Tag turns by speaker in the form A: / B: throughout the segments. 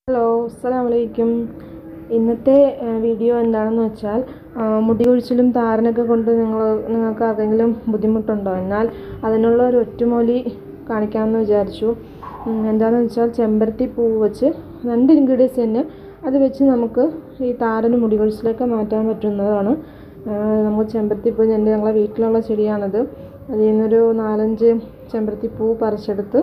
A: hello അസ്സലാമു അലൈക്കും ഇന്നത്തെ ആ, വീഡിയോ എന്താണെന്ന് വെച്ചാൽ ആ, മുടി കൊഴിച്ചിലും താരനൊക്കെ കൊണ്ട് നിങ്ങൾ നിങ്ങൾക്ക് ആർക്കെങ്കിലും ബുദ്ധിമുട്ടുണ്ടോ എന്നാൽ അതിനുള്ള ഒരു ഒറ്റമൂലി കാണിക്കാമെന്ന് വിചാരിച്ചു ഉം, എന്താണെന്ന് വെച്ചാൽ ചെമ്പരത്തി പൂവ് വെച്ച് രണ്ട് ഇൻഗ്രീഡിയൻസ് തന്നെ അത് വെച്ച് നമുക്ക് ഈ താരനും മുടി കൊഴിച്ചിലൊക്കെ മാറ്റാൻ പറ്റുന്നതാണ് ആ, നമുക്ക് ചെമ്പരത്തി പൂ എൻ്റെ ഞങ്ങളെ വീട്ടിലുള്ള ചെടിയാണത് അതിൽ നിന്നൊരു നാലഞ്ച് ചെമ്പരത്തി പൂ പറിച്ചെടുത്ത്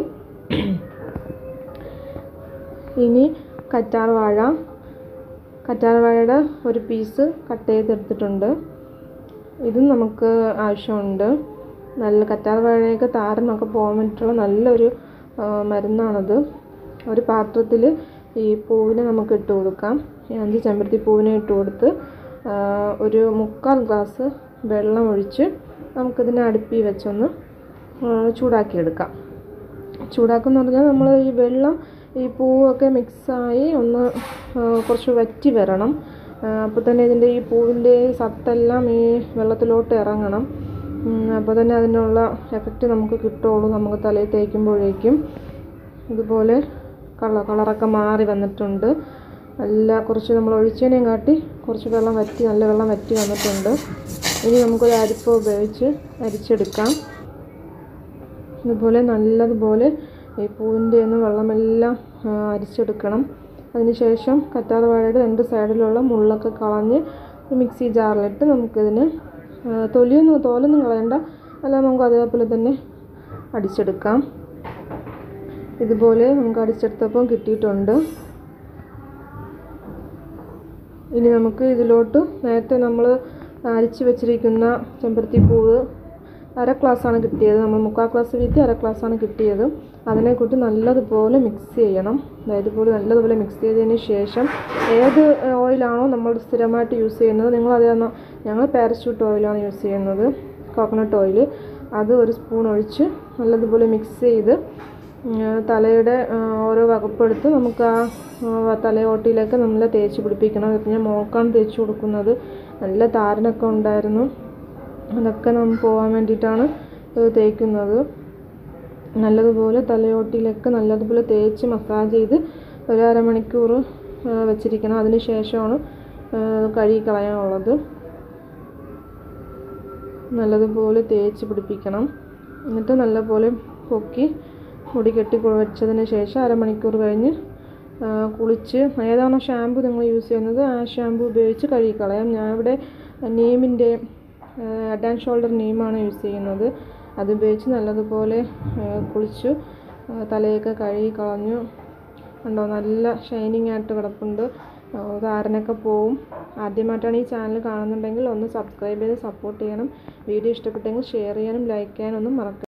A: ഇനി കറ്റാർ വാഴ കറ്റാർ വാഴയുടെ ഒരു പീസ് കട്ട് ചെയ്തെടുത്തിട്ടുണ്ട് ഇതും നമുക്ക് ആവശ്യമുണ്ട് നല്ല കറ്റാർ വാഴയൊക്കെ താരനൊക്കെ പോകാൻ വേണ്ടിയിട്ടുള്ള നല്ലൊരു ആ, മരുന്നാണത് ഒരു പാത്രത്തിൽ ഈ പൂവിനെ നമുക്ക് ഇട്ട് കൊടുക്കാം ഈ അഞ്ച് ചെമ്പരത്തി പൂവിനെ ഇട്ട് കൊടുത്ത് ആ, ഒരു മുക്കാൽ ഗ്ലാസ് വെള്ളം ഒഴിച്ച് നമുക്കിതിനെ അടുപ്പിൽ വെച്ചൊന്ന് ആ, ചൂടാക്കിയെടുക്കാം ചൂടാക്കുന്ന പറഞ്ഞാൽ നമ്മൾ ഈ വെള്ളം ഈ പൂവൊക്കെ മിക്സായി ഒന്ന് ആ, കുറച്ച് വറ്റി വരണം അപ്പോൾ തന്നെ ഇതിൻ്റെ ഈ പൂവിൻ്റെ സത്തെല്ലാം ഈ വെള്ളത്തിലോട്ട് ഇറങ്ങണം അപ്പോൾ തന്നെ അതിനുള്ള എഫക്റ്റ് നമുക്ക് കിട്ടുള്ളൂ നമുക്ക് തലയിൽ തേക്കുമ്പോഴേക്കും ഇതുപോലെ കളർ കളറൊക്കെ മാറി വന്നിട്ടുണ്ട് നല്ല കുറച്ച് നമ്മൾ ഒഴിച്ചതിനെയും കാട്ടി കുറച്ച് വെള്ളം വറ്റി നല്ല വെള്ളം വറ്റി വന്നിട്ടുണ്ട് ഇനി നമുക്കൊരു അരിപ്പ ഉപയോഗിച്ച് അരിച്ചെടുക്കാം ഇതുപോലെ നല്ലതുപോലെ ഈ പൂവിൻ്റെ ഒന്ന് വെള്ളമെല്ലാം ആ, അരിച്ചെടുക്കണം അതിനുശേഷം കറ്റാർ വാഴയുടെ രണ്ട് സൈഡിലുള്ള മുള്ളൊക്കെ കളഞ്ഞ് ഒരു മിക്സി ജാറിലിട്ട് നമുക്കിതിന് ആ, തൊലിയൊന്നും തോലൊന്നും കളയണ്ട അല്ല നമുക്ക് അതേപോലെ തന്നെ അടിച്ചെടുക്കാം ഇതുപോലെ നമുക്ക് അടിച്ചെടുത്തപ്പം കിട്ടിയിട്ടുണ്ട് ഇനി നമുക്ക് ഇതിലോട്ട് നേരത്തെ നമ്മൾ അരിച്ച് വെച്ചിരിക്കുന്ന ചെമ്പരത്തി പൂവ് അര ഗ്ലാസ്സാണ് കിട്ടിയത് നമ്മൾ മുക്കാൽ ഗ്ലാസ് വീത്തി അര ഗ്ലാസ്സാണ് കിട്ടിയത് അതിനെ കൂട്ടി നല്ലതുപോലെ മിക്സ് ചെയ്യണം അതായത് ഇതുപോലെ നല്ലതുപോലെ മിക്സ് ചെയ്തതിന് ശേഷം ഏത് ഓയിലാണോ നമ്മൾ സ്ഥിരമായിട്ട് യൂസ് ചെയ്യുന്നത് നിങ്ങൾ അതാണോ ഞങ്ങൾ പാരച്യൂട്ട് ഓയിലാണ് യൂസ് ചെയ്യുന്നത് കോക്കനട്ട് ഓയിൽ അത് ഒരു സ്പൂൺ ഒഴിച്ച് നല്ലതുപോലെ മിക്സ് ചെയ്ത് ഉം, തലയുടെ ആ, ഓരോ വകുപ്പെടുത്ത് നമുക്ക് ആ ആ, തലയോട്ടിയിലൊക്കെ നമ്മൾ തേച്ച് പിടിപ്പിക്കണം ഇപ്പം ഞാൻ മോൾക്കാണ് തേച്ച് കൊടുക്കുന്നത് നല്ല താരനൊക്കെ ഉണ്ടായിരുന്നു അതൊക്കെ നമ്മൾ പോകാൻ വേണ്ടിയിട്ടാണ് ഇത് തേക്കുന്നത് നല്ലതുപോലെ തലയോട്ടിയിലൊക്കെ നല്ലതുപോലെ തേച്ച് മസാജ് ചെയ്ത് ഒരു അരമണിക്കൂർ ആ, വെച്ചിരിക്കണം അതിന് ശേഷമാണ് ആ, കഴുകി കളയാനുള്ളത് നല്ലതുപോലെ തേച്ച് പിടിപ്പിക്കണം എന്നിട്ട് നല്ലപോലെ പൊക്കി മുടി കെട്ടി കൊ- വെച്ചതിന് ശേഷം അരമണിക്കൂർ കഴിഞ്ഞ് ആ, കുളിച്ച് ഏതാണോ ഷാമ്പു നിങ്ങൾ യൂസ് ചെയ്യുന്നത് ആ ഷാമ്പു ഉപയോഗിച്ച് കഴുകിക്കളയാം ഞാൻ ഇവിടെ നീമിൻ്റെ ഹെഡ് ആൻഡ് ഷോൾഡർ നീമാണ് യൂസ് ചെയ്യുന്നത് അതുപയോഗിച്ച് നല്ലതുപോലെ ആ, കുളിച്ചു ആ, തലയൊക്കെ കഴുകി കളഞ്ഞു കണ്ടോ നല്ല ഷൈനിങ് ആയിട്ട് കിടപ്പുണ്ട് ആ, താരനൊക്കെ പോവും ആദ്യമായിട്ടാണ് ഈ ചാനൽ കാണുന്നുണ്ടെങ്കിൽ ഒന്ന് സബ്സ്ക്രൈബ് ചെയ്ത് സപ്പോർട്ട് ചെയ്യണം വീഡിയോ ഇഷ്ടപ്പെട്ടെങ്കിൽ ഷെയർ ചെയ്യാനും ലൈക്ക് ചെയ്യാനും ഒന്നും മറക്കരുത്